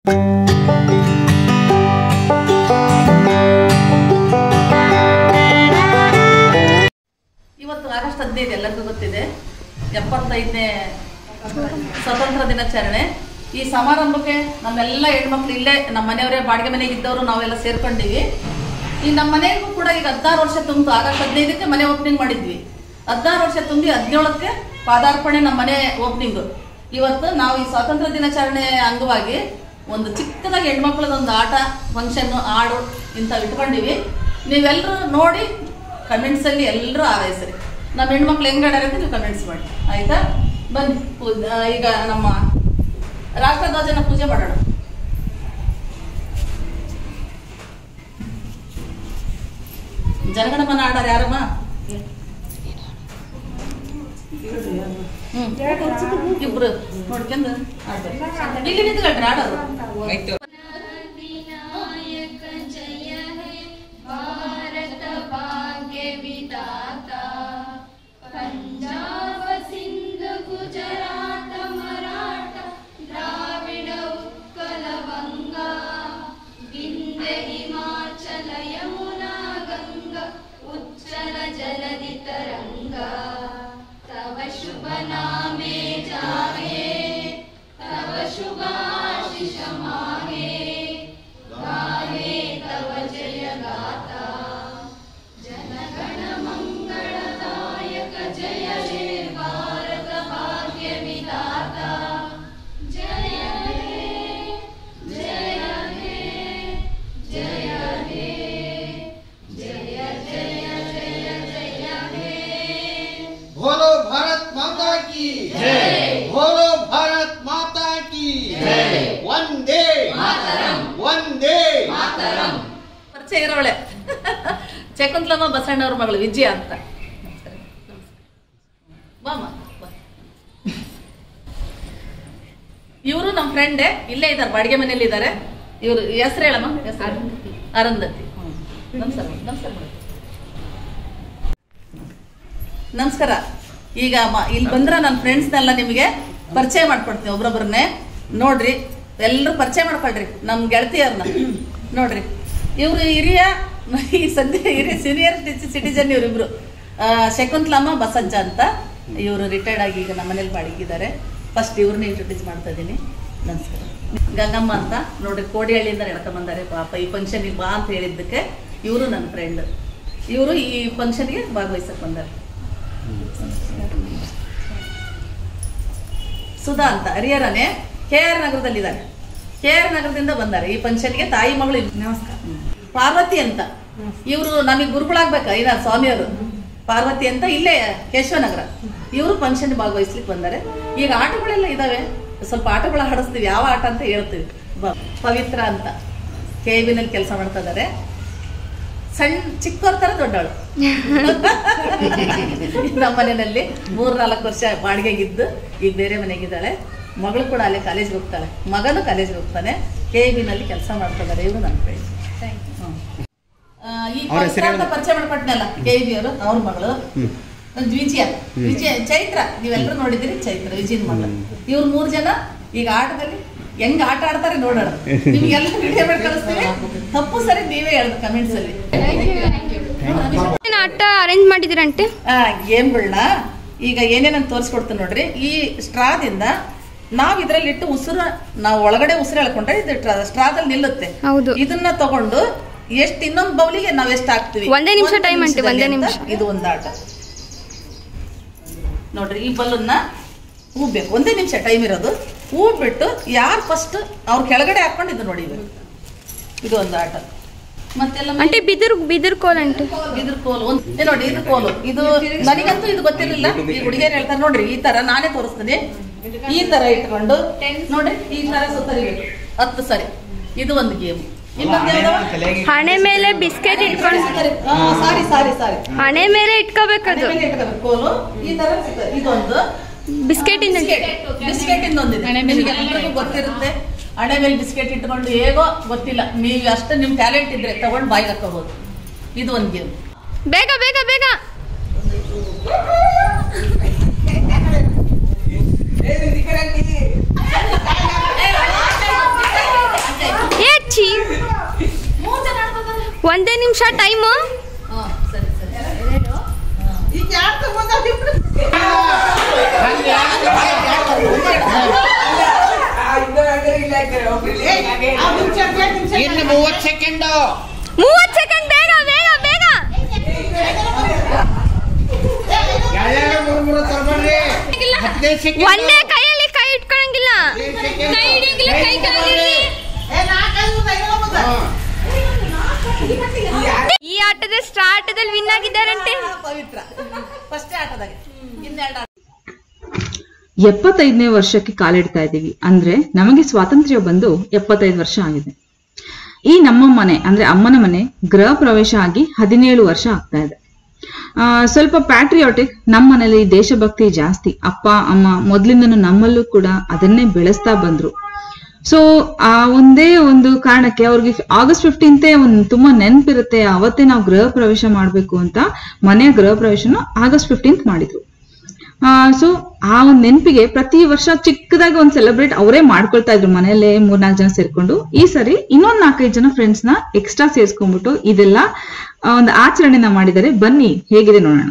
ಇವತ್ತು ಆಗಸ್ಟ್ ಹದಿನೈದು ಎಲ್ಲರಿಗೂ ಗೊತ್ತಿದೆ ಎಪ್ಪತ್ತೈದನೇ ಸ್ವತಂತ್ರ ದಿನಾಚರಣೆ ಈ ಸಮಾರಂಭಕ್ಕೆ ನಮ್ಮೆಲ್ಲ ಹೆಣ್ಮಕ್ಳು ಇಲ್ಲೇ ನಮ್ಮ ಮನೆಯವರೇ ಬಾಡಿಗೆ ಮನೆಗೆ ಇದ್ದವರು ನಾವೆಲ್ಲ ಸೇರ್ಕೊಂಡಿವಿ ಈ ನಮ್ಮ ಮನೆಗೂ ಕೂಡ ಈಗ ಹದಿನಾರು ವರ್ಷ ತುಂಬಿತು ಆಗಸ್ಟ್ ಹದಿನೈದಕ್ಕೆ ಮನೆ ಓಪನಿಂಗ್ ಮಾಡಿದ್ವಿ ಹದಿನಾರು ವರ್ಷ ತುಂಬಿ ಹದಿನೇಳಕ್ಕೆ ಪಾದಾರ್ಪಣೆ ನಮ್ಮ ಮನೆ ಓಪನಿಂಗು ಇವತ್ತು ನಾವು ಈ ಸ್ವಾತಂತ್ರ್ಯ ದಿನಾಚರಣೆ ಅಂಗವಾಗಿ ಒಂದು ಚಿಕ್ಕದಾಗಿ ಹೆಣ್ಮಕ್ಳದೊಂದು ಆಟ ಫಂಕ್ಷನ್ ಹಾಡು ಇಂಥವು ಇಟ್ಕೊಂಡಿವಿ ನೀವೆಲ್ಲರೂ ನೋಡಿ ಕಮೆಂಟ್ಸಲ್ಲಿ ಎಲ್ಲರೂ ಆರೈಸ್ರಿ ನಮ್ಮ ಹೆಣ್ಮಕ್ಳು ಹೆಂಗ್ ಆಡಾರ ಅಂತ ನೀವು ಕಮೆಂಟ್ಸ್ ಮಾಡಿ ಆಯ್ತಾ ಬನ್ನಿ ಪೂಜೆ ಆ, ಈಗ ನಮ್ಮ ರಾಷ್ಟ್ರಧ್ವಜನ ಪೂಜೆ ಮಾಡೋಣ ಜನಗಣಮನ ಆಡಾರ ಯಾರಮ್ಮ ಹ್ಮ್ ಇಬ್ರು ನೋಡ್ಕೊಂಡು ಆಡ್ಬೇಕು ಇಲ್ಲಿ ನಿಂತ್ಕೊಳ್ರಿ ಆಡೋದು विनायक जय हे भारत भाग्य विधाता पंजाब सिंध गुजरात मराठा द्राविड उत्कल बंगा विंध्य हिमाचल यमुना गंगा उच्चल जलधि तरंगा तव शुभ नामे जागे तव शुभाशिष मागे गाहे तव जय गाथा जनगण मङ्गलदायक जय हे भारत भाग्य विधाता जय हे जय हे जय हे जय जय जय जय हे बोलो भारत माता की जय बोलो भारत माता की जय वंदे मातरम वंदे ಪರಿಚಯ ಇರೋಳೆ ಶಕುಂತಲಮ್ಮ ಬಸಣ್ಣವ್ರ ಮಗಳು ವಿಜಯ ಅಂತ ಬಾಮ್ಮ ಇವರು ನಮ್ಮ ಫ್ರೆಂಡೇ ಇಲ್ಲೇ ಇದ್ದಾರೆ ಬಾಡಿಗೆ ಮನೆಯಲ್ಲಿ ಇದ್ದಾರೆ ಇವರು ಹೆಸರು ಹೇಳಮ್ಮ ಹೆಸರು ಅರುಂಧತಿ ನಮಸ್ಕಾರ ನಮಸ್ಕಾರ ಮೇಡಮ್. ನಮಸ್ಕಾರ ಈಗ ಮ- ಇಲ್ಲಿ ಬಂದ್ರೆ ನನ್ನ ಫ್ರೆಂಡ್ಸ್ನೆಲ್ಲ ನಿಮಗೆ ಪರಿಚಯ ಮಾಡ್ಕೊಡ್ತೀನಿ ಒಬ್ರೊಬ್ರನ್ನೇ ನೋಡ್ರಿ ಎಲ್ಲರೂ ಪರಿಚಯ ಮಾಡ್ಕೊಳ್ರಿ ನಮ್ಮ ಗೆಳತಿಯರ್ನ ನೋಡ್ರಿ ಇವರು ಹಿರಿಯ ಈ ಸದ್ಯ ಹಿರಿಯ ಸೀನಿಯರ್ ಸಿಟಿಜನ್ ಇವರಿಬ್ರು ಶಕುಂತಲಮ್ಮ ಬಸಜ್ಜ ಅಂತ ಇವರು ರಿಟೈರ್ಡ್ ಆಗಿ ಈಗ ನಮ್ಮ ಮನೇಲಿ ಬಾಡಿಗಿದ್ದಾರೆ ಫಸ್ಟ್ ಇವ್ರನ್ನ ಇಂಟ್ರೊಡ್ಯೂಸ್ ಮಾಡ್ತಾ ಇದ್ದೀನಿ ನಮಸ್ಕಾರ ಗಂಗಮ್ಮ ಅಂತ ನೋಡ್ರಿ ಕೋಡಿಹಳ್ಳಿಯಿಂದ ನಡ್ಕೊಂಬಂದಾರೆ ಪಾಪ ಈ ಫಂಕ್ಷನ್ಗೆ ಬಾ ಅಂತ ಹೇಳಿದ್ದಕ್ಕೆ ಇವರು ನನ್ನ ಫ್ರೆಂಡ್ ಇವರು ಈ ಫಂಕ್ಷನ್ಗೆ ಭಾಗವಹಿಸಕ್ಕೆ ಬಂದಾರೆ ಸುಧಾ ಅಂತ ಹರಿಹರನೇ ಕೆ ಆರ್ ನಗರದಲ್ಲಿದ್ದಾರೆ ಕೆ ಆರ್ ನಗರದಿಂದ ಬಂದಾರೆ ಈ ಫಂಕ್ಷನ್ಗೆ ತಾಯಿ ಮಗಳು ನಮಸ್ಕಾರ ಪಾರ್ವತಿ ಅಂತ ಇವರು ನಮಗೆ ಗುರುಗಳಾಗ್ಬೇಕ ಐನ ಸ್ವಾಮಿಯವರು ಪಾರ್ವತಿ ಅಂತ ಇಲ್ಲೇ ಕೇಶವನಗರ ಇವರು ಫಂಕ್ಷನ್ ಭಾಗವಹಿಸ್ಲಿಕ್ಕೆ ಬಂದಾರೆ ಈಗ ಆಟಗಳೆಲ್ಲ ಇದಾವೆ ಸ್ವಲ್ಪ ಆಟಗಳು ಆಡಿಸ್ತೀವಿ ಯಾವ ಆಟ ಅಂತ ಹೇಳ್ತೀವಿ ಬ- ಪವಿತ್ರ ಅಂತ ಕೆ ನಲ್ಲಿ ಕೆಲಸ ಮಾಡ್ತಾ ಇದ್ದಾರೆ ಸಣ್ಣ ಚಿಕ್ಕವ್ರ ತರ ದೊಡ್ಡವಳು ನಮ್ಮ ಮನೆಯಲ್ಲಿ ಮೂರ್ ನಾಲ್ಕು ವರ್ಷ ಬಾಡಿಗೆಗಿದ್ದು ಈಗ ಬೇರೆ ಮನೆಗಿದ್ದಾಳೆ ಮಗಳು ಕೂಡ ಅಲ್ಲೇ ಕಾಲೇಜ್ಗೆ ಹೋಗ್ತಾಳೆ ಮಗನು ಕಾಲೇಜ್ಗೆ ಹೋಗ್ತಾನೆ ಕೆ ನಲ್ಲಿ ಕೆಲಸ ಮಾಡ್ತಾ ಇದ್ದಾರೆ ಇವರು ನನ್ನ ಫ್ರೆಂಡ್ ಈ ಅವ್ರ ಹೆಸರು ಪವಿತ್ರ ಅಂತ ಪರಿಚಯ ಮಾಡ್ಕೊಟ್ನಲ್ಲ ಕೆ ಬಿ ಅವರು ಅವ್ರ ಮಗಳು ವಿಜಯ ವಿಜಯ ಚೈತ್ರ ನೀವೆಲ್ಲರೂ ನೋಡಿದಿರಿ ಚೈತ್ರ ವಿಜಯನ್ ಮಗಳು ಇವ್ರು ಮೂರ್ ಜನ ಈಗ ಆಟದಲ್ಲಿ ಹೆಂಗ್ ಆಟ ಆಡ್ತಾರೆ ನೋಡೋಣ ನಿಮ್ಗೆಲ್ಲ ವಿಡಿಯೋ ಮಾಡಿ ಕಳಿಸ್ತೀವಿ ತಪ್ಪು ಸರಿ ನೀವೇ ಹೇಳುದು ಕಮೆಂಟ್ಸ್ ಅಲ್ಲಿ ಏನ್ ಆಟ ಅರೇಂಜ್ ಮಾಡಿದಿರಂತೆ ಆ, ಗೇಮ್ಗಳನ್ನ ಈಗ ಏನೇನಂತ ತೋರಿಸ್ಕೊಡ್ತೀನಿ ನೋಡ್ರಿ ಈ ಸ್ಟ್ರಾದಿಂದ ನಾವ್ ಇದ್ರಲ್ಲಿ ಇಟ್ಟು ಉಸಿರು ನಾವು ಒಳಗಡೆ ಉಸಿರು ಎಳ್ಕೊಂಡ್ರೆ ಇದು ಸ್ಟ್ರಾದಲ್ಲಿ ನಿಲ್ಲುತ್ತೆ ಹೌದು. ಇದನ್ನ ತಗೊಂಡು ಎಷ್ಟ್ ಇನ್ನೊಂದು ಬೌಲಿಗೆ ನಾವ್ ಎಷ್ಟ್ ಹಾಕ್ತಿವಿ ಒಂದೇ ನಿಮಿಷ ಒಂದು time ಅಂತೆ, ಒಂದೇ ನಿಮಿಷದಲ್ಲಿ ಅಂತ ನಿಮಿಷ. ಇದು ಒಂದು ಆಟ ನೋಡ್ರಿ ಈ ಬಲೂನ್ನ ಹೂಬೇಕು ಒಂದೇ ನಿಮಿಷ ಟೈಮ್ ಇರೋದು ಹೂ ಬಿಟ್ಟು ಯಾರು ಫಸ್ಟ್ ಅವ್ರ ಕೆಳಗಡೆ ಹಾಕೊಂಡು ಇದು ನೋಡಿ ಇದು. ಇದು ಒಂದು ಆಟ ಮತ್ತೆಲ್ಲ ಅಂಟಿ ಬಿದಿರು ಬಿದಿರು ಕೋಲ್ ಅಂಟಿ ಇದ್ರ ಕೋಲು ಒಂದ್ ಏ ನೋಡಿ ಇದು ಕೋಲು ಇದು ನನಗಂತೂ ಇದು ಗೊತ್ತಿರಲಿಲ್ಲ ಈ ಹುಡುಗಿಯರು ಹೇಳ್ತಾರೆ ನೋಡ್ರಿ ಈ ತರ ನಾನೇ ತೋರಿಸ್ತೀನಿ ಈ ತರ ಇಟ್ಕೊಂಡು ನೋಡ್ರಿ ಈ ತರ ಸುತ್ತರಿಬೇಕು ಹತ್ತು ಸರಿ ಇದು ಒಂದು ಗೇಮ್ ಹಣೆ ಮೇಲೆ ಬಿಸ್ಕೆಟ್ ಇಟ್ಕೊಂಡು ಸಾರಿ ಸಾರಿ ಸಾರಿ ಹಣೆ ಮೇಲೆ ಇಟ್ಕೋಬೇಕದು ಕೋಲು ಈ ತರ ಸುತ್ತ- ಇದೊಂದು ಬಿಸ್ಕೆಟ್ ಇಂದ ಬಿಸ್ಕೆಟ್ ಇಂದೊಂದಿದೆ ನಿಮ್ಗೆಲ್ಲರಿಗೂ ಗೊತ್ತಿರುತ್ತೆ ಹಣೆ ಮೇಲೆ ಬಿಸ್ಕೆಟ್ ಇಟ್ಕೊಂಡು ಹೇಗೋ ಗೊತ್ತಿಲ್ಲ ನೀವು ಅಷ್ಟು ನಿಮ್ ಟ್ಯಾಲೆಂಟ್ ಇದ್ರೆ ತಗೊಂಡು ಬಾಯಿಗೆ ಹಾಕೋಬಹುದು ಇದು ಒಂದು ಗೇಮ್ ಬೇಗ ಬೇಗ ಬೇಗ ಒಂದೇ ನಿಮಿಷ ಟೈಮು ಹಾಂ ಸರಿ ಸರಿ ಇನ್ನು ಮೂವತ್ತು ಸೆಕೆಂಡು ಮೂವತ್ತು ಸೆಕೆಂಡ್ ಬೇಗ ಬೇಗ ಬೇಗ ಯಾರ್ಯಾರು ಮೂರು ಮೂರು ತಗೊಂಡ್ರಿ ಹದಿನೈದು ಸೆಕೆಂಡ್ ಒಂದೇ ಕೈಯಲ್ಲಿ ಕೈ ಇಟ್ಕೊಳಂಗಿಲ್ಲ ಕೈ ಹಿಡಿಯಂಗಿಲ್ಲ ಕೈ ಕಾಲಿರ್ಲಿ. ಈ ಆಟದ ಸ್ಟಾರ್ಟದಲ್ಲಿ ವಿನ್ ಆಗಿದ್ದಾರಂತೆ ಪವಿತ್ರ ಫಸ್ಟ್ ಆಟದಾಗೆ ಇನ್ನೆರಡು ಆಟ ಎಪ್ಪತ್ತೈದನೇ ವರ್ಷಕ್ಕೆ ಕಾಲಿಡ್ತಾ ಇದ್ದೀವಿ ಅಂದ್ರೆ ನಮಗೆ ಸ್ವಾತಂತ್ರ್ಯ ಬಂದು ಎಪ್ಪತ್ತೈದು ವರ್ಷ ಆಗಿದೆ ಈ ನಮ್ಮ ಮನೆ ಅಂದ್ರೆ ಅಮ್ಮನ ಮನೆ ಗೃಹ ಪ್ರವೇಶ ಆಗಿ ಹದಿನೇಳು ವರ್ಷ ಆಗ್ತಾ ಇದೆ ಆ, ಸ್ವಲ್ಪ ಪ್ಯಾಟ್ರಿಯಾಟಿಕ್ ನಮ್ಮ ಮನೇಲಿ ದೇಶಭಕ್ತಿ ಜಾಸ್ತಿ ಅಪ್ಪ ಅಮ್ಮ ಮೊದ್ಲಿಂದನೂ ನಮ್ಮಲ್ಲೂ ಕೂಡ ಅದನ್ನೇ ಬೆಳೆಸ್ತಾ ಬಂದ್ರು ಸೊ ಆ ಒಂದೇ ಒಂದು ಕಾರಣಕ್ಕೆ ಅವ್ರಿಗೆ ಆಗಸ್ಟ್ ಫಿಫ್ಟೀನ್ತೆ ಒಂದು ತುಂಬಾ ನೆನಪಿರುತ್ತೆ ಅವತ್ತೇ ನಾವು ಗೃಹ ಪ್ರವೇಶ ಮಾಡ್ಬೇಕು ಅಂತ ಮನೆಯ ಗೃಹ ಪ್ರವೇಶನ ಆಗಸ್ಟ್ ಫಿಫ್ಟೀನ್ತ್ ಮಾಡಿದ್ರು ಸೊ ಆ ಒಂದು ನೆನಪಿಗೆ ಪ್ರತಿ ವರ್ಷ ಚಿಕ್ಕದಾಗಿ ಒಂದು ಸೆಲೆಬ್ರೇಟ್ ಅವರೇ ಮಾಡ್ಕೊಳ್ತಾ ಇದ್ರು ಮನೆಯಲ್ಲೇ ಮೂರ್ನಾಲ್ಕು ಜನ ಸೇರ್ಕೊಂಡು ಈ ಸರಿ ಇನ್ನೊಂದ್ ನಾಲ್ಕೈದು ಜನ ಫ್ರೆಂಡ್ಸ್ ನ ಎಕ್ಸ್ಟ್ರಾ ಸೇರ್ಸ್ಕೊಂಡ್ಬಿಟ್ಟು ಇದೆಲ್ಲ ಆ, ಒಂದು ಆಚರಣೆನ ಮಾಡಿದರೆ ಬನ್ನಿ ಹೇಗಿದೆ ನೋಡೋಣ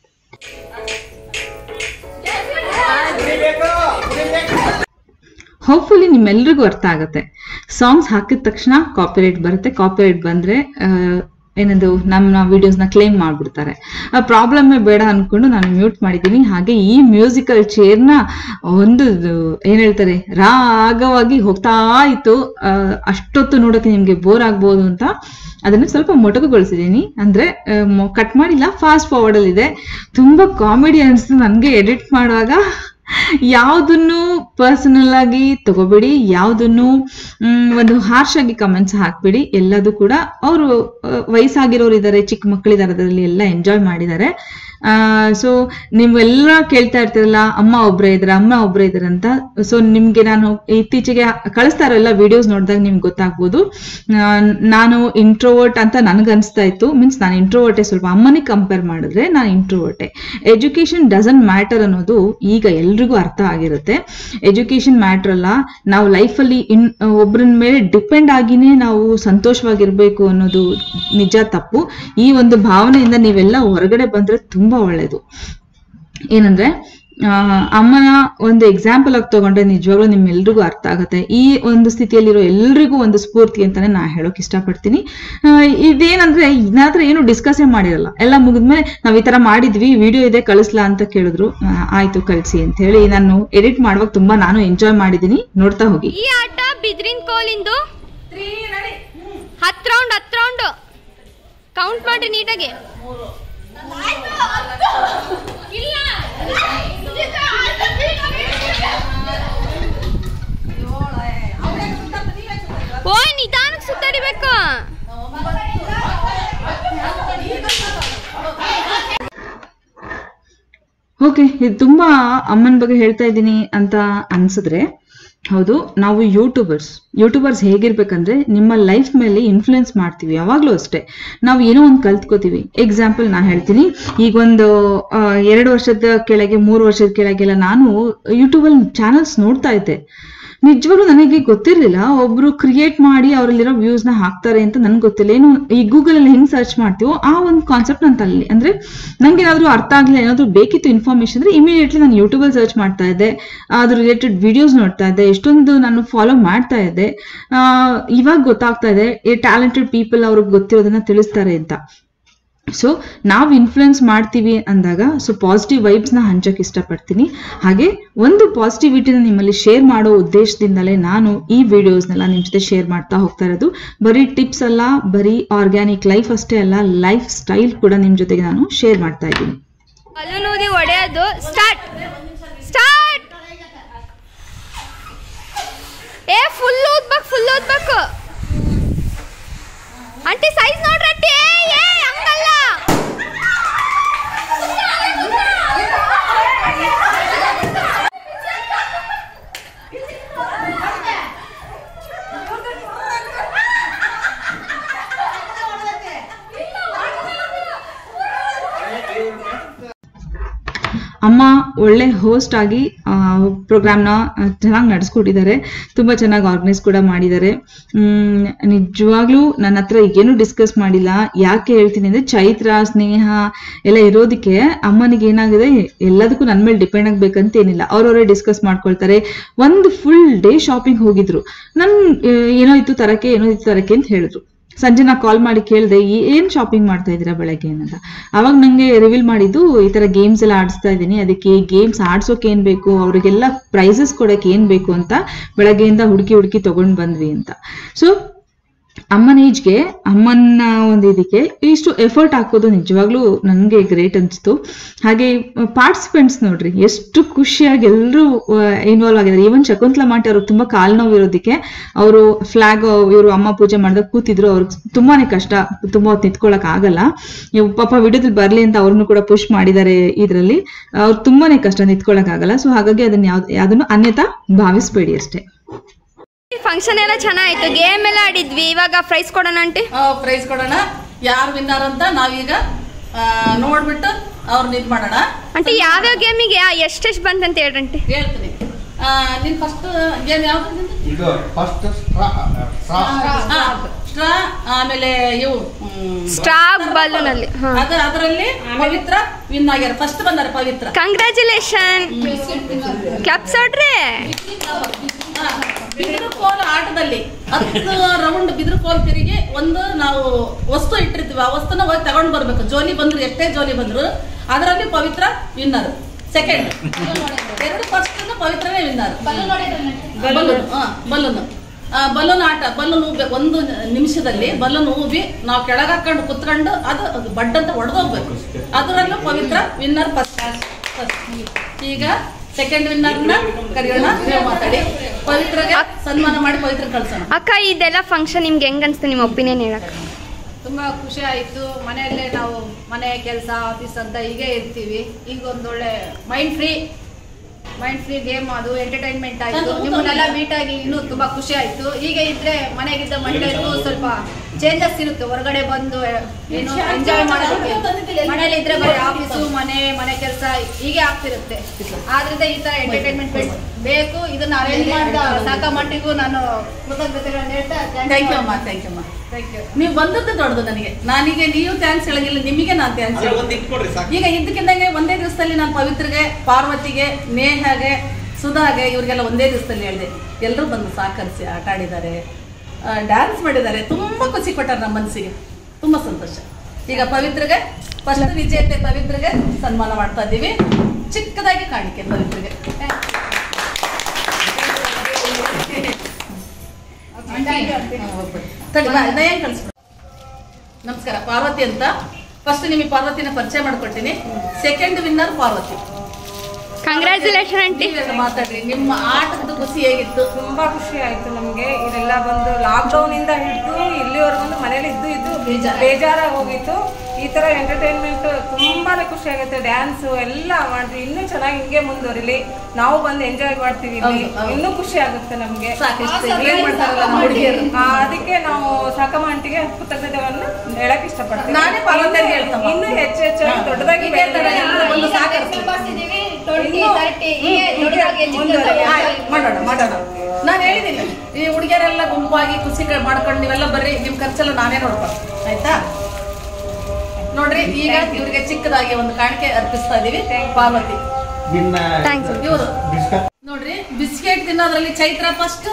ಹೋಪ್ಫುಲಿ ನಿಮ್ಮೆಲ್ರಿಗೂ ಅರ್ಥ ಆಗುತ್ತೆ ಸಾಂಗ್ಸ್ ಹಾಕಿದ ತಕ್ಷಣ ಕಾಪಿರೈಟ್ ಬರುತ್ತೆ ಕಾಪಿರೈಟ್ ಬಂದ್ರೆ ಆ, ಏನದು ನಮ್ಮ ವಿಡಿಯೋಸ್ನ ಕ್ಲೇಮ್ ಮಾಡ್ಬಿಡ್ತಾರೆ ಆ ಪ್ರಾಬ್ಲಮ್ಮೇ ಬೇಡ ಅನ್ಕೊಂಡು ನಾನು ಮ್ಯೂಟ್ ಮಾಡಿದ್ದೀನಿ ಹಾಗೆ ಈ ಮ್ಯೂಸಿಕಲ್ ಚೇರ್ನ ಒಂದು ಏನ್ ಹೇಳ್ತಾರೆ ರಾಗವಾಗಿ ಹೋಗ್ತಾ ಇತ್ತು ಆ, ಅಷ್ಟೊತ್ತು ನೋಡೋಕೆ ನಿಮ್ಗೆ ಬೋರ್ ಆಗ್ಬೋದು ಅಂತ ಅದನ್ನ ಸ್ವಲ್ಪ ಮೊಟಕುಗೊಳಿಸಿದ್ದೀನಿ ಅಂದ್ರೆ ಕಟ್ ಮಾಡಿಲ್ಲ ಫಾಸ್ಟ್ ಫಾರ್ವರ್ಡ್ ಅಲ್ಲಿ ಇದೆ ತುಂಬಾ ಕಾಮಿಡಿ ಅನಿಸ್ತು ನನಗೆ ಎಡಿಟ್ ಮಾಡುವಾಗ ಯಾವುದನ್ನು ಪರ್ಸನಲ್ ಆಗಿ ತಗೋಬೇಡಿ ಯಾವುದನ್ನು ಮ್, ಒಂದು ಹಾರ್ಶ್ ಆಗಿ ಕಮೆಂಟ್ಸ್ ಹಾಕ್ಬೇಡಿ ಎಲ್ಲದು ಕೂಡ ಅವರು ವಯಸ್ಸಾಗಿರೋರು ಇದ್ದಾರೆ ಚಿಕ್ಕ ಮಕ್ಕಳಿದ್ದಾರೆ ಅದರಲ್ಲಿ ಎಲ್ಲ ಎಂಜಾಯ್ ಮಾಡಿದ್ದಾರೆ ಸೊ ನೀವೆಲ್ಲ ಕೇಳ್ತಾ ಇರ್ತೀರಲ್ಲ ಅಮ್ಮ ಒಬ್ರೇ ಇದ್ದಾರೆ ಅಮ್ಮ ಒಬ್ರೇ ಇದ್ದಾರೆ ಅಂತ ಸೊ ನಿಮ್ಗೆ ನಾನು ಇತ್ತೀಚೆಗೆ ಕಳಿಸ್ತಾ ಇರೋ ಎಲ್ಲ ವಿಡಿಯೋಸ್ ನೋಡಿದಾಗ ನಿಮ್ಗೆ ಗೊತ್ತಾಗ್ಬೋದು ಆ, ನಾನು ಇಂಟ್ರೋವರ್ಟ್ ಅಂತ ನನಗೆ ಅನಿಸ್ತಾ ಇತ್ತು ಮೀನ್ಸ್ ನಾನು ಇಂಟ್ರೋವರ್ಟೆ ಸ್ವಲ್ಪ ಅಮ್ಮನಿಗೆ ಕಂಪೇರ್ ಮಾಡಿದ್ರೆ ನಾನು ಇಂಟ್ರೋವರ್ಟೆ ಎಜುಕೇಶನ್ ಡಸಂಟ್ ಮ್ಯಾಟರ್ ಅನ್ನೋದು ಈಗ ಎಲ್ರಿಗೂ ಅರ್ಥ ಆಗಿರುತ್ತೆ ಎಜುಕೇಶನ್ ಮ್ಯಾಟರ್ ಅಲ್ಲ ನಾವು ಲೈಫಲ್ಲಿ ಇನ್ ಒಬ್ಬರ ಮೇಲೆ ಡಿಪೆಂಡ್ ಆಗಿನೇ ನಾವು ಸಂತೋಷವಾಗಿರ್ಬೇಕು ಅನ್ನೋದು ನಿಜ ತಪ್ಪು ಈ ಒಂದು ಭಾವನೆಯಿಂದ ನೀವೆಲ್ಲ ಹೊರಗಡೆ ಬಂದ್ರೆ ತುಂಬಾ ಒಳ್ಳೇದು ಏನಂದ್ರೆ ಆ, ಅಮ್ಮನ ಒಂದು ಎಕ್ಸಾಂಪಲ್ ಆಗಿ ತಗೊಂಡ್ರೆ ನಿಜವಾಗ್ಲೂ ನಿಮ್ಮೆಲ್ರಿಗೂ ಅರ್ಥ ಆಗುತ್ತೆ ಈ ಒಂದು ಸ್ಥಿತಿಯಲ್ಲಿರೋ ಎಲ್ರಿಗೂ ಒಂದು ಸ್ಫೂರ್ತಿ ಅಂತಾನೆ ನಾ ಹೇಳೋಕೆ ಇಷ್ಟಪಡ್ತೀನಿ ಆ, ಇದೇನಂದ್ರೆ ಇನ್ನಾದ್ರೆ ಏನು ಡಿಸ್ಕಸ್ಸೇ ಮಾಡಿರಲ್ಲ ಎಲ್ಲ ಮುಗಿದ್ಮೇಲೆ ನಾವ್ ಈ ತರ ಮಾಡಿದ್ವಿ ವಿಡಿಯೋ ಇದೆ ಕಳಿಸ್ಲಾ ಅಂತ ಕೇಳಿದ್ರು ಆ, ಆಯ್ತು ಕಳಿಸಿ ಅಂತ ಹೇಳಿ ನಾನು ಎಡಿಟ್ ಮಾಡುವಾಗ ತುಂಬಾ ನಾನು ಎಂಜಾಯ್ ಮಾಡಿದ್ದೀನಿ ನೋಡ್ತಾ ಹೋಗಿ ಈ ಆಟ ಬಿದ್ರಿನ ಕೋಲಿಂದು ಹತ್ತು ರೌಂಡ್ ಹತ್ತು ರೌಂಡ್ ಕೌಂಟ್ ಮಾಡ್ರಿ ನೀಟಾಗಿ ಓಯ್ ನಿಧಾನಕ್ಕೆ ಸುತ್ತಾಡಿಬೇಕು ಓಕೆ ಇದು ತುಂಬಾ ಅಮ್ಮನ ಬಗ್ಗೆ ಹೇಳ್ತಾ ಇದ್ದೀನಿ ಅಂತ ಅನ್ಸಿದ್ರೆ ಹೌದು ನಾವು ಯೂಟ್ಯೂಬರ್ಸ್ ಯೂಟ್ಯೂಬರ್ಸ್ ಹೇಗಿರ್ಬೇಕಂದ್ರೆ ನಿಮ್ಮ ಲೈಫ್ ಮೇಲೆ ಇನ್ಫ್ಲುಯೆನ್ಸ್ ಮಾಡ್ತೀವಿ ಯಾವಾಗಲೂ ಅಷ್ಟೇ ನಾವು ಏನೋ ಒಂದು ಕಲ್ತ್ಕೋತೀವಿ ಎಕ್ಸಾಂಪಲ್ ನಾನು ಹೇಳ್ತೀನಿ ಈಗ ಒಂದು ಆ, ಎರಡು ವರ್ಷದ ಕೆಳಗೆ ಮೂರು ವರ್ಷದ ಕೆಳಗೆಲ್ಲ ನಾನು ಯೂಟ್ಯೂಬಲ್ಲಿ ಚಾನಲ್ಸ್ ನೋಡ್ತಾ ಇದ್ದೆ ನಿಜವಾಗ್ಲೂ ನನಗೆ ಗೊತ್ತಿರಲಿಲ್ಲ ಒಬ್ರು ಕ್ರಿಯೇಟ್ ಮಾಡಿ ಅವರಲ್ಲಿರೋ ವ್ಯೂಸ್ ನ ಹಾಕ್ತಾರೆ ಅಂತ ನನ್ಗೆ ಗೊತ್ತಿಲ್ಲ ಏನು ಈ ಗೂಗಲ್ ಅಲ್ಲಿ ಹೆಂಗ್ ಸರ್ಚ್ ಮಾಡ್ತೀವೋ ಆ ಒಂದು ಕಾನ್ಸೆಪ್ಟ್ ನನ್ನ ತಲೆಯಲ್ಲಿ ಅಂದ್ರೆ ನಂಗೆ ಏನಾದ್ರು ಅರ್ಥ ಆಗ್ಲಿಲ್ಲ ಏನಾದ್ರು ಬೇಕಿತ್ತು ಇನ್ಫಾರ್ಮೇಶನ್ ಅಂದ್ರೆ ಇಮಿಡಿಯೇಟ್ಲಿ ನಾನು ಯೂಟ್ಯೂಬಲ್ಲಿ ಸರ್ಚ್ ಮಾಡ್ತಾ ಇದ್ದೆ ಅದ್ರ ರಿಲೇಟೆಡ್ ವಿಡಿಯೋಸ್ ನೋಡ್ತಾ ಇದ್ದೆ ಎಷ್ಟೊಂದು ನಾನು ಫಾಲೋ ಮಾಡ್ತಾ ಇದ್ದೆ ಆ, ಇವಾಗ ಗೊತ್ತಾಗ್ತಾ ಇದೆ ಈ ಟ್ಯಾಲೆಂಟೆಡ್ ಪೀಪಲ್ ಅವ್ರಿಗೆ ಗೊತ್ತಿರೋದನ್ನ ತಿಳಿಸ್ತಾರೆ ಅಂತ ಸೊ ನಾವು ಇನ್ಫ್ಲುಯೆನ್ಸ್ ಮಾಡ್ತೀವಿ ಅಂದಾಗ ಸೊ ಪಾಸಿಟಿವ್ ವೈಬ್ಸ್ನ ಹಂಚಕ್ಕೆ ಇಷ್ಟಪಡ್ತೀನಿ ಹಾಗೆ ಒಂದು ಪಾಸಿಟಿವಿಟಿನ ನಿಮ್ಮಲ್ಲಿ ಶೇರ್ ಮಾಡೋ ಉದ್ದೇಶದಿಂದಲೇ ನಾನು ಈ ವಿಡಿಯೋಸ್ನೆಲ್ಲ ನಿಮ್ಮ ಜೊತೆ ಶೇರ್ ಮಾಡ್ತಾ ಹೋಗ್ತಾ ಇರೋದು ಬರೀ ಟಿಪ್ಸ್ ಅಲ್ಲ ಬರೀ ಆರ್ಗ್ಯಾನಿಕ್ ಲೈಫ್ ಅಷ್ಟೇ ಅಲ್ಲ ಲೈಫ್ ಸ್ಟೈಲ್ ಕೂಡ ನಿಮ್ಮ ಜೊತೆಗೆ ನಾನು ಶೇರ್ ಮಾಡ್ತಾ ಇದ್ದೀನಿ ಬಲೂನ್ ಊದಿ ಹೊಡೆಯೋದು ಸ್ಟಾರ್ಟ್ ಸ್ಟಾರ್ಟ್ ಏ ಫುಲ್ ಊದ್ಬೇಕು ಫುಲ್ ಊದ್ಬೇಕು ಆಂಟಿ ಸೈಜ್ ನೋಡ್ರಿ ಆಂಟಿ ಏ ಹಂಗಲ್ಲ ಅಮ್ಮ ಒಳ್ಳೆ ಹೋಸ್ಟ್ ಆಗಿ ಪ್ರೋಗ್ರಾಮ್ನ ಚೆನ್ನಾಗಿ ನಡೆಸ್ಕೊಟ್ಟಿದ್ದಾರೆ ತುಂಬ ಚೆನ್ನಾಗಿ ಆರ್ಗನೈಸ್ ಕೂಡ ಮಾಡಿದ್ದಾರೆ ಮ್, ನಿಜವಾಗ್ಲೂ ನನ್ನ ಹತ್ರ ಏನು ಡಿಸ್ಕಸ್ ಮಾಡಿಲ್ಲ ಯಾಕೆ ಹೇಳ್ತೀನಿ ಅಂದ್ರೆ ಚೈತ್ರ ಸ್ನೇಹ ಎಲ್ಲ ಇರೋದಕ್ಕೆ ಅಮ್ಮನಿಗೆ ಏನಾಗಿದೆ ಎಲ್ಲದಕ್ಕೂ ನನ್ನ ಮೇಲೆ ಡಿಪೆಂಡ್ ಆಗ್ಬೇಕಂತ ಏನಿಲ್ಲ ಅವ್ರವರೇ ಡಿಸ್ಕಸ್ ಮಾಡ್ಕೊಳ್ತಾರೆ ಒಂದು ಫುಲ್ ಡೇ ಶಾಪಿಂಗ್ ಹೋಗಿದ್ರು ನನ್ ಆ, ಏನೋ ಇತ್ತು ತರಕ್ಕೆ ಏನೋ ಇತ್ತು ತರಕ್ಕೆ ಅಂತ ಹೇಳಿದ್ರು ಸಂಜೆ ನಾ ಕಾಲ್ ಮಾಡಿ ಕೇಳಿದೆ ಏನ್ ಶಾಪಿಂಗ್ ಮಾಡ್ತಾ ಇದ್ದೀರಾ ಬೆಳಗ್ಗೆ ಅಂತ ಅವಾಗ ನಂಗೆ ರಿವೀಲ್ ಮಾಡಿದ್ದು ಈ ತರ ಗೇಮ್ಸ್ ಎಲ್ಲ ಆಡಿಸ್ತಾ ಇದ್ದೀನಿ ಅದಕ್ಕೆ ಗೇಮ್ಸ್ ಆಡ್ಸೋಕೆ ಏನ್ ಬೇಕು ಅವ್ರಿಗೆಲ್ಲ ಪ್ರೈಸಸ್ ಕೊಡಕ್ಕೆ ಏನ್ ಬೇಕು ಅಂತ ಬೆಳಗ್ಗೆಯಿಂದ ಹುಡುಕಿ ಹುಡುಕಿ ತಗೊಂಡ್ ಬಂದ್ವಿ ಅಂತ ಸೊ ಅಮ್ಮನ ಏಜ್ಗೆ ಅಮ್ಮನ ಒಂದು ಇದಕ್ಕೆ ಇಷ್ಟು ಎಫರ್ಟ್ ಹಾಕೋದು ನಿಜವಾಗ್ಲೂ ನನಗೆ ಗ್ರೇಟ್ ಅನಿಸ್ತು ಹಾಗೆ ಪಾರ್ಟಿಸಿಪೆಂಟ್ಸ್ ನೋಡ್ರಿ ಎಷ್ಟು ಖುಷಿಯಾಗಿ ಎಲ್ಲರೂ ಇನ್ವಾಲ್ವ್ ಆಗಿದ್ದಾರೆ ಈವನ್ ಶಕುಂತಲಾ ಮಾಟಿ ಅವ್ರಿಗೆ ತುಂಬಾ ಕಾಲ್ ನೋವು ಇರೋದಕ್ಕೆ ಅವರು ಫ್ಲಾಗ್ ಇವರು ಅಮ್ಮ ಪೂಜೆ ಮಾಡಿದಾಗ ಕೂತಿದ್ರು ಅವ್ರಿಗೆ ತುಂಬಾನೇ ಕಷ್ಟ ತುಂಬಾ ಹೊತ್ತು ನಿಂತ್ಕೊಳಕ್ ಆಗಲ್ಲ ಇವ್ ಪಾಪ ವಿಡಿಯೋದಲ್ಲಿ ಬರ್ಲಿ ಅಂತ ಅವ್ರನ್ನು ಕೂಡ ಪುಷ್ ಮಾಡಿದ್ದಾರೆ ಇದರಲ್ಲಿ ಅವ್ರು ತುಂಬಾನೇ ಕಷ್ಟ ನಿಂತ್ಕೊಳಕ್ ಆಗಲ್ಲ ಸೊ ಹಾಗಾಗಿ ಅದನ್ನ ಯಾವ್ದು ಯಾವ್ದನ್ನು ಅನ್ಯತಾ ಭಾವಿಸ್ಬೇಡಿ ಅಷ್ಟೇ ಫಂಕ್ಷನ್ ಎಲ್ಲ ಚೆನ್ನಾಗಿತ್ತು ಗೇಮ್ ಎಲ್ಲ ಆಡಿದ್ವಿ ಇವಾಗ ಪ್ರೈಸ್ ಕೊಡೋಣ ಆಂಟಿ ಪ್ರೈಸ್ ಕೊಡೋಣ ಯಾರು ವಿನ್ನರ್ ಅಂತ ನಾವೀಗ ಆ, ನೋಡ್ಬಿಟ್ಟು ಅವ್ರನ್ನ ಇದು ಮಾಡೋಣ ಆಂಟಿ ಯಾವ್ಯಾವ ಗೇಮಿಗೆ ಎಷ್ಟೆಷ್ಟು ಬಂತಂತ ಹೇಳ್ರಿ ಆಂಟಿ ಹೇಳ್ತೀನಿ ಆ, ನಿನ್ ಫಸ್ಟ್ ಗೇಮ್ ಯಾವ್ದು ನಿಂದು? ಇದು ಫಸ್ಟ್ ಸ್ಟ್ರಾ ಸ್ಟ್ರಾ ಆ, ಸ್ಟ್ರಾ ಆಮೇಲೆ ಇವು ಹ್ಮ್, ಸ್ಟ್ರಾ ಬಲೂನ್ ಅಲ್ಲಿ ಅದು ಅದರಲ್ಲಿ ಪವಿತ್ರ ವಿನ್ ಆಗ್ಯಾರ ಫಸ್ಟ್ ಬಂದಾರ ಪವಿತ್ರ ಕಂಗ್ರ್ಯಾಚುಲೇಷನ್ ಕ್ಲಬ್ಸ್ ಹೊಡ್ರಿ ಆ, ಬಿದಿರು ಕೋಲು ಆಟದಲ್ಲಿ ಹತ್ತು ರೌಂಡ್ ಬಿದಿರು ಕೋಲ್ ತಿರುಗಿ ಒಂದು ನಾವು ವಸ್ತು ಇಟ್ಟಿರ್ತೀವಿ ಆ ವಸ್ತುನ ಹೋಗಿ ತಗೊಂಡ್ ಬರ್ಬೇಕು ಜೋಲಿ ಬಂದ್ರು ಎಷ್ಟೇ ಜೋಲಿ ಬಂದ್ರು ಅದರಲ್ಲಿ ಪವಿತ್ರ ವಿನ್ನರ್ ಸೆಕೆಂಡ್ ಎರಡು ಫಸ್ಟ್ ಪವಿತ್ರನೇ ವಿನ್ನರ್ ಬಲೂನ್ ಬಲೂನ್ ಬಲೂನ್ ಆಟ ಬಲೂನ್ ಊಬೆ ಒಂದು ನಿಮಿಷದಲ್ಲಿ ಬಲೂನ್ ಊಬಿ ನಾವು ಕೆಳಗೆ ಹಾಕೊಂಡು ಕುತ್ಕೊಂಡು ಅದು ಅದು ಬಡ್ ಅಂತ ಹೊಡೆದೋಗ್ಬೇಕು ಅದರಲ್ಲೂ ಪವಿತ್ರ ವಿನ್ನರ್ ಫಸ್ಟ್ ಈಗ ಸೆಕೆಂಡ್ ವಿನ್ನರ್ನ ಕರೆಯೋಣ ನೀವು ಮಾತಾಡಿ ಪವಿತ್ರಗೆ ಸನ್ಮಾನ ಮಾಡಿ ಪವಿತ್ರ ಕಳ್ಸೋಣ ಅಕ್ಕ ಇದೆಲ್ಲ ಫಂಕ್ಷನ್ ನಿಮ್ಗೆ ಹೆಂಗ್ ಅನ್ಸ್ತು ನಿಮ್ಮ ಒಪಿನಿಯನ್ ಹೇಳಕ್ ತುಂಬಾ ಖುಷಿ ಆಯ್ತು ಮನೆಯಲ್ಲೇ ನಾವು ಮನೆ ಕೆಲಸ ಆಫೀಸ್ ಅಂತ ಹೀಗೆ ಇರ್ತೀವಿ ಈಗ ಒಂದೊಳ್ಳೆ mind free mind free game ಅದು ಎಂಟರ್ಟೈನ್ಮೆಂಟ್ ಆಯ್ತು ನಿಮ್ಮನ್ನೆಲ್ಲ ಮೀಟ್ ಆಗಿ ಇನ್ನೂ ತುಂಬಾ ಖುಷಿ ಆಯ್ತು ಹೀಗೆ ಇದ್ರೆ ಮನೆಗಿದ್ದ ಮಹಿಳೆಯರಿಗೂ ಸ್ವಲ್ಪ ಚೇಂಜಸ್ ಇರುತ್ತೆ ಹೊರಗಡೆ ಬಂದು ಏನು ಎಂಜಾಯ್ ಮಾಡೋದಕ್ಕೆ ಮನೇಲಿ ಇದ್ರೆ ಬರೀ ಆಫೀಸು ಮನೆ ಮನೆ ಕೆಲಸ ಹೀಗೆ ಆಗ್ತಿರುತ್ತೆ ಆದ್ರಿಂದ ಈ ತರ ಎಂಟರ್ಟೈನ್ಮೆಂಟ್ ಬೇಕು ಇದನ್ನ ಅರೇಂಜ್ ಮಾಡಿದ ಸಾಕ ಮಟ್ಟಿಗೂ ನಾನು ಕೃತಜ್ಞತೆಗಳನ್ನ ಹೇಳ್ತಾ ಥ್ಯಾಂಕ್ ಯು ಅಮ್ಮ ಥ್ಯಾಂಕ್ ಯು ಅಮ್ಮ ನೀವು ಬಂದದ್ದು ದೊಡ್ಡದು ನನಗೆ ನಾನೀಗ ನೀವು ಥ್ಯಾಂಕ್ಸ್ ಹೇಳಂಗಿಲ್ಲ ನಿಮಗೆ ನಾನು ಥ್ಯಾಂಕ್ಸ್ ಈಗ ಇದ್ದಕ್ಕಿದ್ದಂಗೆ ಒಂದೇ ದಿವಸದಲ್ಲಿ ನಾನು ಪವಿತ್ರಿಗೆ ಪಾರ್ವತಿಗೆ ನೇಹಾಗೆ ಸುಧಾಗೆ ಇವ್ರಿಗೆಲ್ಲ ಒಂದೇ ದಿವಸದಲ್ಲಿ ಹೇಳಿದೆ ಎಲ್ಲರೂ ಬಂದು ಸಹಕರಿಸಿ ಆಟ ಆಡಿದ್ದಾರೆ ಡ್ಯಾನ್ಸ್ ಮಾಡಿದ್ದಾರೆ ತುಂಬ ಖುಷಿ ಕೊಟ್ಟಾರೆ ನಮ್ಮ ಮನಸ್ಸಿಗೆ ತುಂಬ ಸಂತೋಷ ಈಗ ಪವಿತ್ರಿಗೆ ಫಸ್ಟ್ ವಿಜೇತೆ ಪವಿತ್ರಿಗೆ ಸನ್ಮಾನ ಮಾಡ್ತಾ ಇದ್ದೀವಿ ಚಿಕ್ಕದಾಗಿ ಕಾಣಿಕೆ ಪವಿತ್ರಿಗೆ ತಡಿ, ಬಾ, ದಯನ್ ಕಳಿಸ್ಬಿಡು. ನಮಸ್ಕಾರ ಪಾರ್ವತಿ ಅಂತ ಫಸ್ಟ್ ನಿಮಗೆ ಪಾರ್ವತಿನ ಪರಿಚಯ ಮಾಡ್ಕೊಡ್ತೀನಿ second winner Parvathi congratulation aunty ನೀವೆಲ್ಲ ಮಾತಾಡ್ರಿ ನಿಮ್ಮ ಆಟದ ಖುಷಿ ಹೇಗಿತ್ತು ತುಂಬಾ ಖುಷಿ ಆಯ್ತು ನಮ್ಗೆ ಇದೆಲ್ಲ ಬಂದು ಲಾಕ್ಡೌನ್ ಇಂದ ಹಿಡಿದು ಇಲ್ಲಿವರೆಗೂ ಮನೇಲಿ ಇದ್ದು ಇದ್ದು ಬೇಜಾರ್. ಬೇಜಾರಾಗಿ ಹೋಗಿತ್ತು ಈ ತರ ಎಂಟರ್ಟೈನ್ಮೆಂಟ್ ತುಂಬಾನೇ ಖುಷಿ ಆಗುತ್ತೆ ಡ್ಯಾನ್ಸ್ ಎಲ್ಲ ಮಾಡಿದ್ವಿ ಇನ್ನೂ ಚೆನ್ನಾಗಿ ಹಿಂಗೆ ಮುಂದುವರಿಲಿ ನಾವು ಬಂದು ಎಂಜಾಯ್ ಮಾಡ್ತೀವಿ ಇಲ್ಲಿ ಹೌದು, ಹೌದು. ಇನ್ನೂ ಖುಷಿ ಆಗುತ್ತೆ ನಮ್ಗೆ ಸಾಕಿಷ್ಟು ಏನ್ ಮಾಡ್ತಾರಲ್ಲ ನಮ್ಮ ಹುಡುಗಿಯರು ಆ, ಅದಕ್ಕೆ ನಾವು ಸಾಕಮ್ಮ ಆಂಟಿಗೆ ಕೃತಜ್ಞತೆಗಳನ್ನು ಹೇಳಕ್ ಇಷ್ಟಪಡ್ತೀವಿ ನಾನೇ ಪಾರ್ವತಿಗೆ ಹೇಳ್ತಮ್ಮ. ಇನ್ನೂ ಹೆಚ್ಚು ಹೆಚ್ಚಾಗಿ ದೊಡ್ಡದಾಗಿ ಇದೇ ತರ ಬೆಳೆದ್ರೆ ಎಲ್ಲರೂ ಬಂದು ಸಾಕರಿಸಿ ಆಯ್ತು, ಮಾಡೋಣ ಮಾಡೋಣ ನಾನು ಹೇಳಿದ್ದೀನಿ ಈ ಹುಡುಗಿಯರೆಲ್ಲ ಗುಂಪಾಗಿ ಖುಷಿ ಕ- ಮಾಡ್ಕೊಂಡು ನೀವೆಲ್ಲ ಬರ್ರಿ ನಿಮ್ ಖರ್ಚೆಲ್ಲ ನಾನೇ ನೋಡ್ಕೊಂಡು ಆಯ್ತಾ ನೋಡ್ರಿ ಈಗ ಇವ್ರಿಗೆ ಚಿಕ್ಕದಾಗಿ ಒಂದು ಕಾಣಿಕೆ ಅರ್ಪಿಸ್ತಾ ಇದೀವಿ ಪಾರ್ವತಿ ನಿನ್ನ Thanks. ಇವರು ಬಿಸ್ಕತ್ ನೋಡ್ರಿ ಬಿಸ್ಕೆಟ್ ತಿನ್ನೋದ್ರಲ್ಲಿ Chaitra first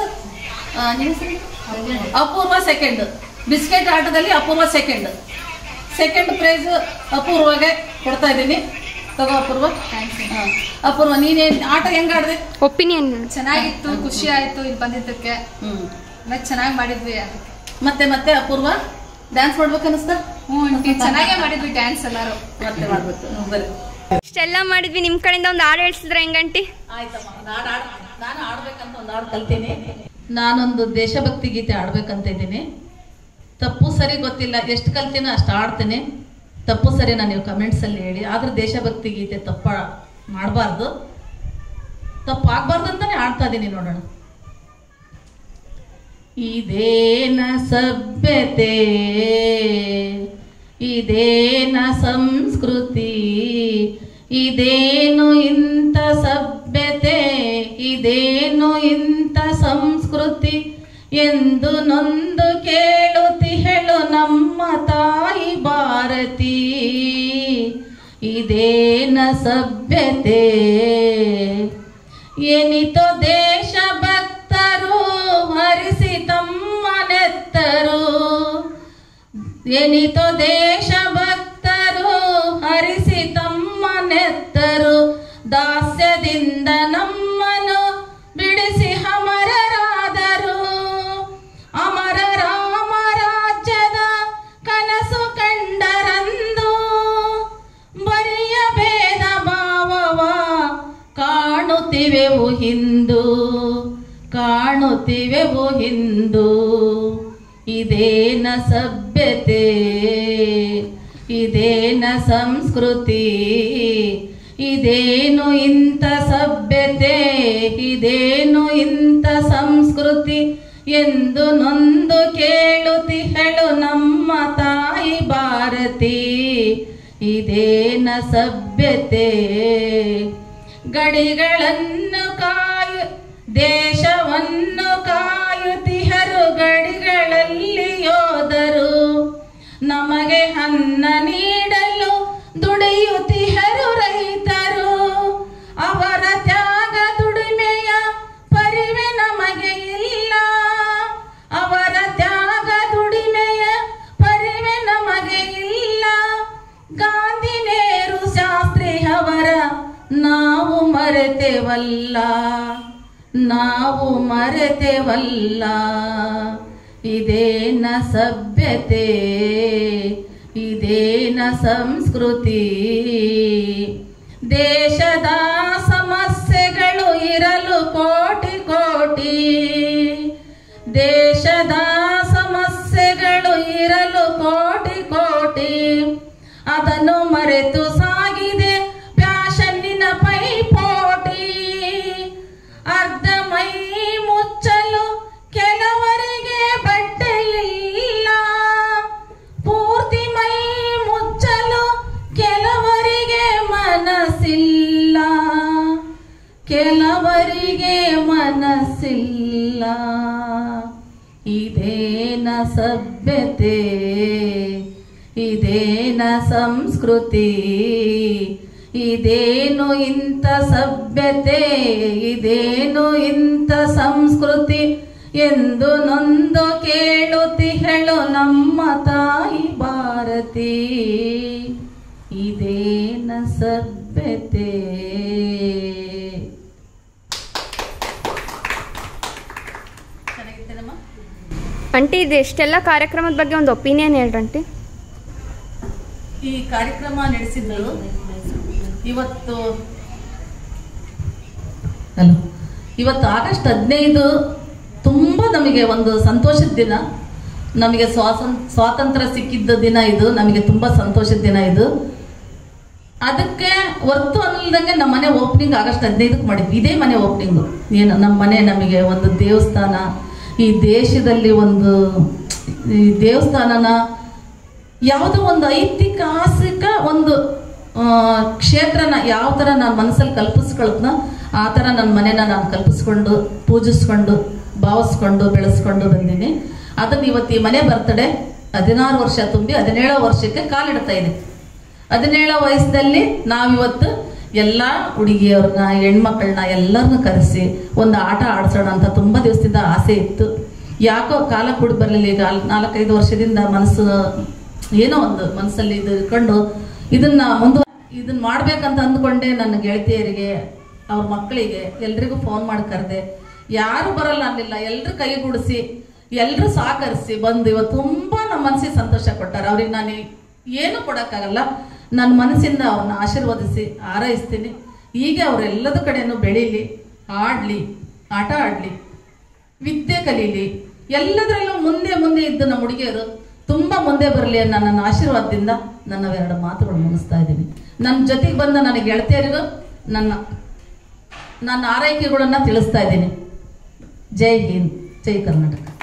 Apoorva second biscuit ಆಟದಲ್ಲಿ ಅಪೂರ್ವ ಸೆಕೆಂಡ್ ಸೆಕೆಂಡ್ ಪ್ರೈಸ್ ಅಪೂರ್ವಗೆ ಕೊಡ್ತಾ ಇದ್ದೀನಿ ತಗೋ ಅಪೂರ್ವ ಹಾ. ಅಪೂರ್ವ ನೀನೇನ್ ಆಟ ಹೆಂಗ್ ಆಡ್ದೆ ಒಪಿನಿಯನ್ ಚೆನ್ನಾಗಿತ್ತು ಖುಷಿ ಆಯ್ತು ಇಲ್ಲಿ ಬಂದಿದ್ದಕ್ಕೆ ಹ್ಮ್ ಎಲ್ಲ ಚೆನ್ನಾಗಿ ಮಾಡಿದ್ವಿ ಅದಕ್ಕೆ ಮತ್ತೆ ಮತ್ತೆ ಅಪೂರ್ವ ಡ್ಯಾನ್ಸ್ ಮಾಡ್ಬೇಕು ಅನಿಸ್ತಾ ಹ್ಞೂ ಆಂಟಿ ಚೆನ್ನಾಗೇ ಮಾಡಿದ್ವಿ ಡ್ಯಾನ್ಸ್ ಎಲ್ಲರೂ ಮತ್ತೆ ಮಾಡ್ಬೇಕು ಹ್ಮ್, ಬರ್ರಿ ಇಷ್ಟೆಲ್ಲ ಮಾಡಿದ್ವಿ ನಿಮ್ ಕಡೆಯಿಂದ ಒಂದು ಹಾಡು ಹೇಳ್ಸಿದ್ರೆ ಹೆಂಗಂಟಿ ಆಯ್ತಮ್ಮ ನಾನು ಆಡ್ ನಾನು ಆಡ್ಬೇಕಂತ ಒಂದು ಹಾಡು ಕಲ್ತೀನಿ ನಾನೊಂದು ದೇಶಭಕ್ತಿ ಗೀತೆ ಆಡ್ಬೇಕಂತ ಇದ್ದೀನಿ ತಪ್ಪು ಸರಿ ಗೊತ್ತಿಲ್ಲ ಎಷ್ಟು ಕಲ್ತೀನೋ ಅಷ್ಟು ಆಡ್ತೀನಿ ತಪ್ಪು ಸರಿನಾ ನೀವು ಕಮೆಂಟ್ಸಲ್ಲಿ ಹೇಳಿ ಆದ್ರೆ ದೇಶಭಕ್ತಿ ಗೀತೆ ತಪ್ಪ ಮಾಡಬಾರ್ದು ತಪ್ಪು ಆಗ್ಬಾರ್ದು ಅಂತಾನೆ ಆಡ್ತಾ ಇದ್ದೀನಿ ನೋಡೋಣ ಇದೇನ ಸಭ್ಯತೆ ಇದೇನ ಸಂಸ್ಕೃತಿ ಇದೇನು ಇಂಥ ಸಭ್ಯತೆ ಇದೇನು ಇಂಥ ಸಂಸ್ಕೃತಿ ಎಂದು ನೊಂದು ಕೇಳುತ್ತಿಹಳು ನಮ್ಮ ತಾಯಿ ಭಾರತಿ ಇದೇನ ಸಭ್ಯತೆ ಎನಿತೋ ದೇಶ ಭಕ್ತರು ಹರಿಸಿ ತಮ್ಮನೆತ್ತರು ಎನಿತೋ ದೇಶ ಭಕ್ತರು ಹರಿಸಿ ತಮ್ಮನೆತ್ತರು ದಾಸ್ಯದಿಂದ ನಮ್ಮನ್ನು ಬಿಡಿಸಿ ಅಮರರಾದರು ಅಮರ ರಾಮ ರಾಜ್ಯದ ಕನಸು ಕಂಡರಂದು ಬರಿಯ ಭೇದ ಭಾವವ ಕಾಣುತ್ತಿವೆವು ಹಿಂದೂ ಕಾಣುತ್ತಿವೆವು ಹಿಂದೂ ಇದೇನ ಸಭ್ಯತೆ ಇದೇನ ಸಂಸ್ಕೃತಿ ಇದೇನು ಇಂಥ ಸಭ್ಯತೆ ಇದೇನು ಇಂಥ ಸಂಸ್ಕೃತಿ ಎಂದು ನೊಂದು ಕೇಳುತ್ತಿಹಳು ನಮ್ಮ ತಾಯಿ ಭಾರತಿ ಇದೇನ ಸಭ್ಯತೆ ಗಡಿಗಳನ್ನು ಕಾಯು ದೇಶವನ್ನು ಕಾಯುತ್ತಿಹರು ಗಡಿಗಳಲ್ಲಿ ಯೋಧರು ನಮಗೆ ಅನ್ನ ನೀಡಲು ದುಡಿಯುತ್ತಿಹರು ರೈತರು ಅವರ ತ್ಯಾಗ ದುಡಿಮೆಯ ಪರಿವೆ ನಮಗೆ ಇಲ್ಲ ಅವರ ತ್ಯಾಗ ದುಡಿಮೆಯ ಪರಿವೆ ನಮಗೆ ಇಲ್ಲ ಗಾಂಧಿ ನೇರು ಶಾಸ್ತ್ರಿ ಅವರ ನಾವು ಮರೆತೆವಲ್ಲ ನಾವು ಮರೆತೆವಲ್ಲ ಇದೇನ ಸಭ್ಯತೆ ಇದೇನ ಸಂಸ್ಕೃತಿ ದೇಶದ ಸಮಸ್ಯೆಗಳು ಇರಲು ಕೋಟಿ ಕೋಟಿ ದೇಶದ ಸಮಸ್ಯೆಗಳು ಇರಲು ಕೋಟಿ ಕೋಟಿ ಅದನ್ನು ಮರೆತು ಸಾಗಿದೆ ಪ್ಯಾಶನ್ನಿನ ಪೈಪೋಟಿ ಅರ್ಧ ಮೈ ಮುಚ್ಚಲು ಕೆಲವರಿಗೆ ಬಟ್ಟೆ ಇಲ್ಲ ಪೂರ್ತಿ ಮೈ ಮುಚ್ಚಲು ಕೆಲವರಿಗೆ ಮನಸ್ಸಿಲ್ಲ ಕೆಲವರಿಗೆ ಮನಸ್ಸಿಲ್ಲ ಇದೇನ ಸಭ್ಯತೆ ಇದೇನ ಸಂಸ್ಕೃತಿ ಇದೇನು ಇಂಥ ಸಭ್ಯತೆ ಇದೇನು ಇಂಥ ಸಂಸ್ಕೃತಿ ಎಂದು ನೊಂದು ಕೇಳುತ್ತಿಹಳು ನಮ್ಮ ತಾಯಿ ಭಾರತಿ ಇದೇನ ಸಭ್ಯತೆ ಚೆನ್ನಾಗಿತ್ತೇನಮ್ಮ ಆಂಟಿ ಇದು ಎಷ್ಟೆಲ್ಲ ಕಾರ್ಯಕ್ರಮದ ಬಗ್ಗೆ ಒಂದು ಒಪಿನಿಯನ್ ಹೇಳ್ರಿ ಆಂಟಿ ಈ ಕಾರ್ಯಕ್ರಮ ನಡೆಸಿದ್ರು ಇವತ್ತು ಹಲೋ ಇವತ್ತು ಆಗಸ್ಟ್ ಹದಿನೈದು ತುಂಬ ನಮಗೆ ಒಂದು ಸಂತೋಷದ ದಿನ ನಮಗೆ ಸ್ವಾತಂ ಸ್ವಾತಂತ್ರ್ಯ ಸಿಕ್ಕಿದ್ದ ದಿನ ಇದು ನಮಗೆ ತುಂಬ ಸಂತೋಷದ ದಿನ ಇದು ಅದಕ್ಕೆ ಹೊರ್ತು ಅನ್ನಲ್ದಂಗೆ ನಮ್ಮ ಮನೆ ಓಪನಿಂಗ್ ಆಗಸ್ಟ್ ಹದಿನೈದಕ್ಕೆ ಮಾಡಿದ್ವಿ ಇದೇ ಮನೆ ಓಪನಿಂಗು ಏನು ನಮ್ಮ ಮನೆ ನಮಗೆ ಒಂದು ದೇವಸ್ಥಾನ ಈ ದೇಶದಲ್ಲಿ ಒಂದು ಈ ದೇವಸ್ಥಾನನ ಯಾವುದೋ ಒಂದು ಐತಿಹಾಸಿಕ ಒಂದು ಆ, ಕ್ಷೇತ್ರನ ಯಾವ ಥರ ನಾನು ಮನಸ್ಸಲ್ಲಿ ಕಲ್ಪಿಸ್ಕೊಳ್ತನೋ ಆ ಥರ ನನ್ನ ಮನೆನ ನಾನು ಕಲ್ಪಿಸ್ಕೊಂಡು ಪೂಜಿಸ್ಕೊಂಡು ಭಾವಿಸ್ಕೊಂಡು ಬೆಳೆಸ್ಕೊಂಡು ಬಂದೀನಿ ಅದನ್ನ ಇವತ್ತು ಈ ಮನೆ ಬರ್ತಡೆ ಹದಿನಾರು ವರ್ಷ ತುಂಬಿ ಹದಿನೇಳೋ ವರ್ಷಕ್ಕೆ ಕಾಲಿಡ್ತಾ ಇದೆ ಹದಿನೇಳೋ ವಯಸ್ಸಿನಲ್ಲಿ ನಾವಿವತ್ತು ಎಲ್ಲ ಹುಡುಗಿಯವ್ರನ್ನ ಹೆಣ್ಮಕ್ಳನ್ನ ಎಲ್ಲರನ್ನೂ ಕರೆಸಿ ಒಂದು ಆಟ ಆಡ್ಸೋಣ ಅಂತ ತುಂಬ ದಿವಸದಿಂದ ಆಸೆ ಇತ್ತು ಯಾಕೋ ಕಾಲ ಕೂಡಿ ಬರಲಿಲ್ಲ ಈಗ ಅಲ್- ನಾಲ್ಕೈದು ವರ್ಷದಿಂದ ಮನಸ್ಸು ಏನೋ ಒಂದು ಮನಸ್ಸಲ್ಲಿ ಇದು ಇಟ್ಕೊಂಡು ಇದನ್ನ ಮುಂದೆ ಇದನ್ನ ಮಾಡ್ಬೇಕಂತ ಅಂದ್ಕೊಂಡೆ ನನ್ನ ಗೆಳತಿಯರಿಗೆ ಅವ್ರ ಮಕ್ಕಳಿಗೆ ಎಲ್ರಿಗೂ ಫೋನ್ ಮಾಡಿ ಕರೆದೆ ಯಾರು ಬರಲ್ಲ ಅನ್ನಲಿಲ್ಲ ಎಲ್ರು ಕೈಗೂಡಿಸಿ ಎಲ್ರು ಸಹಕರಿಸಿ ಬಂದು ಇವತ್ತು ತುಂಬಾ ನಮ್ಮ ಮನಸ್ಸಿಗೆ ಸಂತೋಷ ಕೊಟ್ಟಾರೆ ಅವ್ರಿಗೆ ನಾನು ಏನು ಕೊಡಕ್ಕಾಗಲ್ಲ ನನ್ನ ಮನಸ್ಸಿಂದ ಅವ್ರನ್ನ ಆಶೀರ್ವದಿಸಿ ಹಾರೈಸ್ತೀನಿ ಹೀಗೆ ಅವರೆಲ್ಲದ ಕಡೆನೂ ಬೆಳೀಲಿ ಆಡ್ಲಿ ಆಟ ಆಡ್ಲಿ ವಿದ್ಯೆ ಕಲೀಲಿ ಎಲ್ಲದರಲ್ಲೂ ಮುಂದೆ ಮುಂದೆ ಇದ್ದು ನಮ್ಮ ಹುಡುಗಿಯರು ತುಂಬಾ ಮುಂದೆ ಬರಲಿ ಅನ್ನೋ ನನ್ನ ಆಶೀರ್ವಾದದಿಂದ ನನ್ನ ಎರಡು ಮಾತುಗಳು ಮುಗಿಸ್ತಾ ಇದ್ದೀನಿ ನನ್ನ ಜೊತೆಗೆ ಬಂದ ನನ್ನ ಗೆಳತಿಯರಿಗೂ ನನ್ನ ನನ್ನ ಆರೈಕೆಗಳನ್ನ ತಿಳಿಸ್ತಾ ಇದ್ದೀನಿ ಜೈ ಹಿಂದ್ ಜೈ ಕರ್ನಾಟಕ